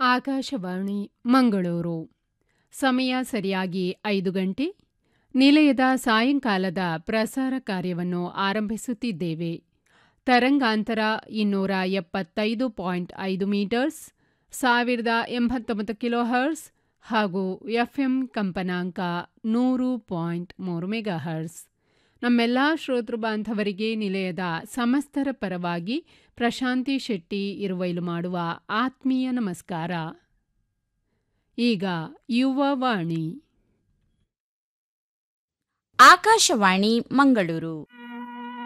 ಆಕಾಶವಾಣಿ ಮಂಗಳೂರು ಸಮಯ ಸರಿಯಾಗಿ ಐದು ಗಂಟೆ ನಿಲಯದ ಸಾಯಂಕಾಲದ ಪ್ರಸಾರ ಕಾರ್ಯವನ್ನು ಆರಂಭಿಸುತ್ತಿದ್ದೇವೆ ತರಂಗಾಂತರ ಇನ್ನೂರ ಎಪ್ಪತ್ತೈದು ಪಾಯಿಂಟ್ ಐದು ಮೀಟರ್ಸ್ ಸಾವಿರದ ಎಂಬತ್ತೊಂಬತ್ತು ಕಿಲೋಹರ್ಸ್ ಹಾಗೂ ಎಫ್ಎಂ ಕಂಪನಾಂಕ ನೂರು ಪಾಯಿಂಟ್ ಮೂರು ಮೆಗಾಹರ್ಸ್ ನಮ್ಮೆಲ್ಲ ಶ್ರೋತೃ ಬಾಂಧವರಿಗೆ ನಿಲಯದ ಸಮಸ್ತರ ಪರವಾಗಿ ಪ್ರಶಾಂತಿ ಶೆಟ್ಟಿ ಇರುವೈಲು ಮಾಡುವ ಆತ್ಮೀಯ ನಮಸ್ಕಾರ ಈಗ ಯುವವಾಣಿ ಆಕಾಶವಾಣಿ ಮಂಗಳೂರು